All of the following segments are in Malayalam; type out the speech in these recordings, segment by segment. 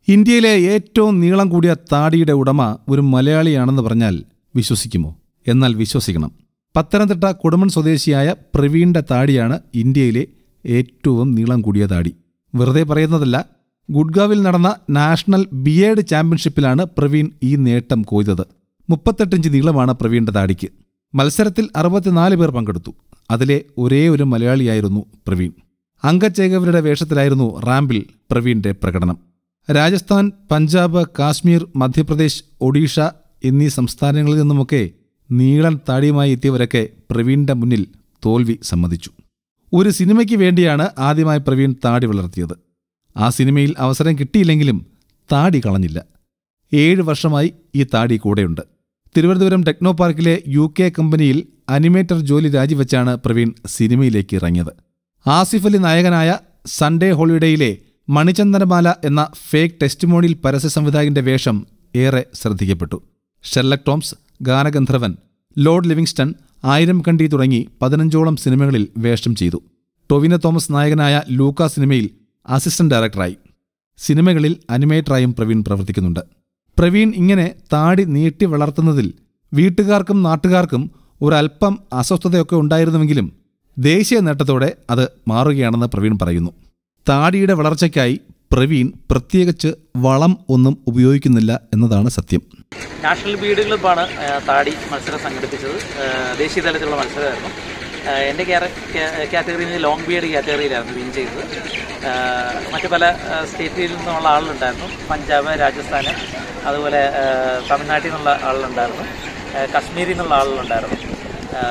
ഇന്ത്യയിലെ ഏറ്റവും നീളം കൂടിയ താടിയുടെ ഉടമ ഒരു മലയാളിയാണെന്ന് പറഞ്ഞാൽ വിശ്വസിക്കുമോ എന്നാൽ വിശ്വസിക്കണം പത്തനംതിട്ട കുടുംബൻ സ്വദേശിയായ പ്രവീണിന്റെ താടിയാണ് ഇന്ത്യയിലെ ഏറ്റവും നീളം കൂടിയ താടി വെറുതെ പറയുന്നതല്ല ഗുഡ്ഗാവിൽ നടന്ന നാഷണൽ ബിയേഡ് ചാമ്പ്യൻഷിപ്പിലാണ് പ്രവീൺ ഈ നേട്ടം കൊയ്തത് മുപ്പത്തെട്ടിഞ്ച് നീളമാണ് പ്രവീണിന്റെ താടിക്ക് മത്സരത്തിൽ അറുപത്തിനാല് പേർ പങ്കെടുത്തു അതിലെ ഒരേ ഒരു മലയാളിയായിരുന്നു പ്രവീൺ അംഗചേകവരുടെ വേഷത്തിലായിരുന്നു റാമ്പിൽ പ്രവീണിന്റെ പ്രകടനം രാജസ്ഥാൻ പഞ്ചാബ് കാശ്മീർ മധ്യപ്രദേശ് ഒഡീഷ എന്നീ സംസ്ഥാനങ്ങളിൽ നിന്നുമൊക്കെ നീളൻ താടിയുമായി എത്തിയവരൊക്കെ പ്രവീണിന്റെ മുന്നിൽ തോൽവി സമ്മതിച്ചു ഒരു സിനിമയ്ക്ക് വേണ്ടിയാണ് ആദ്യമായി പ്രവീൺ താടി വളർത്തിയത് ആ സിനിമയിൽ അവസരം കിട്ടിയില്ലെങ്കിലും താടി കളഞ്ഞില്ല ഏഴ് വർഷമായി ഈ താടി കൂടെയുണ്ട് തിരുവനന്തപുരം ടെക്നോ പാർക്കിലെ യു കെ കമ്പനിയിൽ അനിമേറ്റർ ജോലി രാജിവെച്ചാണ് പ്രവീൺ സിനിമയിലേക്ക് ഇറങ്ങിയത് ആസിഫ് അലി നായകനായ സൺഡേ ഹോളിഡേയിലെ മണിചന്ദനമാല എന്ന ഫേക്ക് ടെസ്റ്റിമോണിയിൽ പരസ്യ സംവിധായകന്റെ വേഷം ഏറെ ശ്രദ്ധിക്കപ്പെട്ടു Sherlock Toms Ganagandharvan Lord Livingstone ആയിരം കണ്ടി തുടങ്ങി പതിനഞ്ചോളം സിനിമകളിൽ വേഷം ചെയ്തു ടൊവിനോ തോമസ് നായകനായ ലൂക്ക സിനിമയിൽ അസിസ്റ്റന്റ് ഡയറക്ടറായി സിനിമകളിൽ അനിമേറ്ററായും പ്രവീൺ പ്രവർത്തിക്കുന്നുണ്ട് പ്രവീൺ ഇങ്ങനെ താടി നീട്ടി വളർത്തുന്നതിൽ വീട്ടുകാർക്കും നാട്ടുകാർക്കും ഒരല്പം അസ്വസ്ഥതയൊക്കെ ഉണ്ടായിരുന്നുവെങ്കിലും ദേശീയ നേട്ടത്തോടെ അത് മാറുകയാണെന്ന് പ്രവീൺ പറയുന്നു താടിയുടെ വളർച്ചയ്ക്കായി പ്രവീൺ പ്രത്യേകിച്ച് വളം ഒന്നും ഉപയോഗിക്കുന്നില്ല എന്നതാണ് സത്യം നാഷണൽ ബീഡ് ക്ലബ്ബാണ് ആ, താടി മത്സരം സംഘടിപ്പിച്ചത് ആ, ദേശീയ തലത്തിലുള്ള മത്സരമായിരുന്നു ആ, എൻ്റെ കാറ്റഗറിയിൽ നിന്ന് ലോങ് ബീഡ് കാറ്റഗറിയിലായിരുന്നു വിൻ ചെയ്തത് ആ, മറ്റ് പല ആ, സ്റ്റേറ്റിൽ നിന്നുള്ള ആളുകളുണ്ടായിരുന്നു പഞ്ചാബ് രാജസ്ഥാൻ അതുപോലെ ആ, തമിഴ്നാട്ടിൽ നിന്നുള്ള ആളുകളുണ്ടായിരുന്നു ആ, കാശ്മീരിൽ നിന്നുള്ള ആളുകളുണ്ടായിരുന്നു ആ,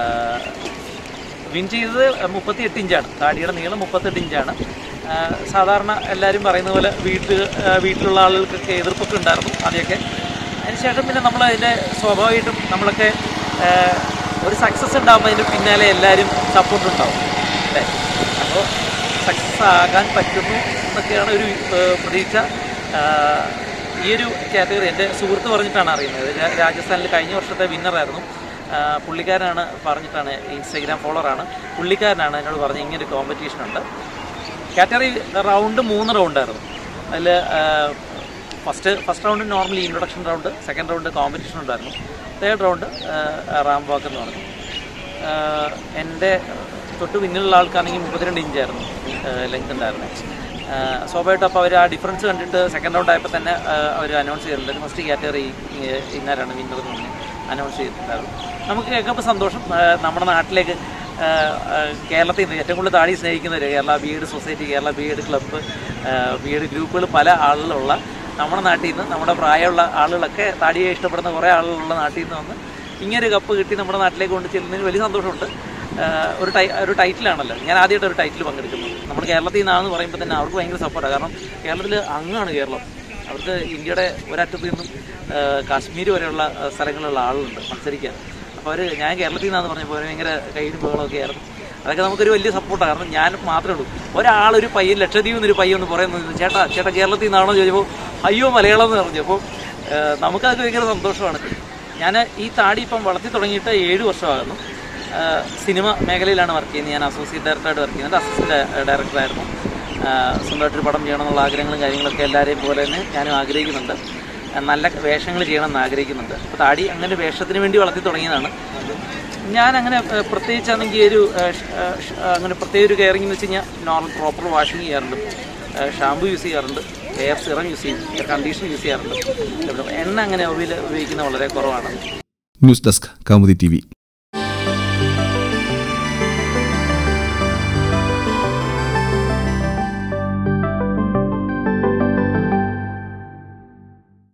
വിൻ ചെയ്തത് മുപ്പത്തിയെട്ട് ഇഞ്ചാണ് താടിയുടെ നീളം മുപ്പത്തെട്ട് ഇഞ്ചാണ് ആ, സാധാരണ എല്ലാവരും പറയുന്ന പോലെ വീട്ടിൽ ആ, വീട്ടിലുള്ള ആളുകൾക്കൊക്കെ എതിർപ്പൊക്കെ ഉണ്ടായിരുന്നു ആദ്യമൊക്കെ അതിനുശേഷം പിന്നെ നമ്മൾ അതിൻ്റെ സ്വാഭാവികമായിട്ടും നമ്മളൊക്കെ ആ, ഒരു സക്സസ് ഉണ്ടാകുമ്പോൾ അതിൻ്റെ പിന്നാലെ എല്ലാവരും സപ്പോർട്ട് ഉണ്ടാവും അല്ലേ അപ്പോൾ സക്സസ് ആകാൻ പറ്റുന്നു എന്നൊക്കെയാണ് ഒരു ആ, പ്രതീക്ഷ ആ, ഈ ഒരു കാറ്റഗറി എൻ്റെ സുഹൃത്ത് പറഞ്ഞിട്ടാണ് അറിയുന്നത് രാ- രാജസ്ഥാനിൽ കഴിഞ്ഞ വർഷത്തെ വിന്നറായിരുന്നു ആ, പുള്ളിക്കാരനാണ് പറഞ്ഞിട്ടാണ് ഇൻസ്റ്റഗ്രാം ഫോളോവറാണ് പുള്ളിക്കാരനാണ് എന്നോട് പറഞ്ഞ് ഇങ്ങനെ ഒരു കോമ്പറ്റീഷൻ ഉണ്ട് കാറ്റഗറി റൗണ്ട് മൂന്ന് റൗണ്ടായിരുന്നു അതിൽ first first round normally introduction round second round competition ഉണ്ടായിരുന്നു തേർഡ് റൗണ്ട് റാം വാക്ക് എന്ന് പറഞ്ഞു ആഹ് എൻ്റെ തൊട്ട് പിന്നിലുള്ള ആൾക്കാണെങ്കിൽ മുപ്പത്തിരണ്ട് ഇഞ്ചായിരുന്നു ലെങ്ത് ഉണ്ടായിരുന്നത് ആഹ് സ്വാഭാവികമായിട്ടും അപ്പോൾ അവർ ആ ഡിഫറൻസ് കണ്ടിട്ട് സെക്കൻഡ് റൗണ്ട് ആയപ്പോൾ തന്നെ അവർ അനൗൺസ് ചെയ്തിട്ടുണ്ട് ഫസ്റ്റ് കാറ്റഗറി ഇന്നാരാണ് വിന്നർ എന്ന് പറഞ്ഞ് അനൗൺസ് ചെയ്തിട്ടുണ്ടായിരുന്നു നമുക്ക് കേൾക്കുമ്പോൾ സന്തോഷം ആഹ് നമ്മുടെ നാട്ടിലേക്ക് ആഹ് ആഹ് കേരളത്തിൽ നിന്ന് ഏറ്റവും കൂടുതൽ താടി സ്നേഹിക്കുന്നവർ Kerala beard society Kerala beard club beard ഗ്രൂപ്പുകൾ പല ആളുകളുള്ള നമ്മുടെ നാട്ടിൽ നിന്ന് നമ്മുടെ പ്രായമുള്ള ആളുകളൊക്കെ താടിയെ ഇഷ്ടപ്പെടുന്ന കുറേ ആളുകളുള്ള നാട്ടിൽ നിന്ന് വന്ന് ഇങ്ങനെ ഒരു കപ്പ് കിട്ടി നമ്മുടെ നാട്ടിലേക്ക് കൊണ്ട് ചെല്ലുന്നതിന് വലിയ സന്തോഷമുണ്ട് ആഹ് ഒരു ടൈ ഒരു ടൈറ്റിലാണല്ലോ ഞാൻ ആദ്യമായിട്ട് ഒരു ടൈറ്റിൽ പങ്കെടുക്കുന്നു നമ്മൾ കേരളത്തിൽ നിന്നാണെന്ന് പറയുമ്പോൾ തന്നെ അവർക്ക് ഭയങ്കര സപ്പോർട്ടാണ് കാരണം കേരളത്തിൽ അങ്ങാണ് കേരളം അവർക്ക് ഇന്ത്യയുടെ ഒരറ്റത്ത് നിന്നും ആഹ് കാശ്മീർ വരെയുള്ള ആഹ് സ്ഥലങ്ങളിലുള്ള ആളുകളുണ്ട് മത്സരിക്കാൻ അപ്പോൾ അവർ ഞാൻ കേരളത്തിൽ നിന്നാന്ന് പറഞ്ഞപ്പോൾ അവർ ഭയങ്കര കൈയിലും ബഹളമൊക്കെ ആയിരുന്നു അതൊക്കെ നമുക്കൊരു വലിയ സപ്പോർട്ടാണ് കാരണം ഞാൻ മാത്രമേ ഉള്ളൂ ഒരാളൊരു പയ്യൻ ലക്ഷദ്വീപിൽ നിന്നൊരു പയ്യൻ ഒന്ന് പറയുന്നത് ചേട്ടാ ചേട്ടാ കേരളത്തിൽ നിന്നാണോ ചോദിച്ചപ്പോൾ അയ്യോ മലയാളം എന്ന് പറഞ്ഞു അപ്പോൾ ആഹ് നമുക്കതൊക്കെ ഭയങ്കര സന്തോഷമാണ് ഞാൻ ഈ താടി ഇപ്പം വളർത്തി തുടങ്ങിയിട്ട് ഏഴ് വർഷമാകുന്നു ആഹ് സിനിമ മേഖലയിലാണ് വർക്ക് ചെയ്യുന്നത് ഞാൻ അസോസിയേറ്റ് ഡയറക്ടറായിട്ട് വർക്ക് ചെയ്യുന്നത് അസിസ്റ്റന്റ് ഡയറക്ടറായിരുന്നു ആഹ് സ്വന്തമായിട്ടൊരു പടം ചെയ്യണമെന്നുള്ള ആഗ്രഹങ്ങളും കാര്യങ്ങളൊക്കെ എല്ലാവരെയും പോലെ തന്നെ ഞാനും ആഗ്രഹിക്കുന്നുണ്ട് ആഹ് നല്ല വേഷങ്ങൾ ചെയ്യണമെന്ന് ആഗ്രഹിക്കുന്നുണ്ട് അപ്പോൾ താടി അങ്ങനെ വേഷത്തിന് വേണ്ടി വളർത്തി തുടങ്ങിയതാണ് ഞാൻ അങ്ങനെ ആഹ് പ്രത്യേകിച്ചാണെങ്കിൽ ഒരു ആഹ് ഷ്- ആഹ് ഷ്- ആഹ് അങ്ങനെ പ്രത്യേക ഒരു കെയറിംഗ് എന്ന് വെച്ച് കഴിഞ്ഞാൽ നോർമൽ പ്രോപ്പർ വാഷിംഗ് ചെയ്യാറുണ്ട് ഷാമ്പു യൂസ് ചെയ്യാറുണ്ട് ഹെയർ സിറം യൂസ് ചെയ്യും ഹെയർ കണ്ടീഷൻ യൂസ് ചെയ്യാറുണ്ട് എണ്ണ അങ്ങനെ ഓയിൽ ഉപയോഗിക്കുന്നത് വളരെ കുറവാണ് ന്യൂസ് ഡെസ്ക് കൗമുദി ടി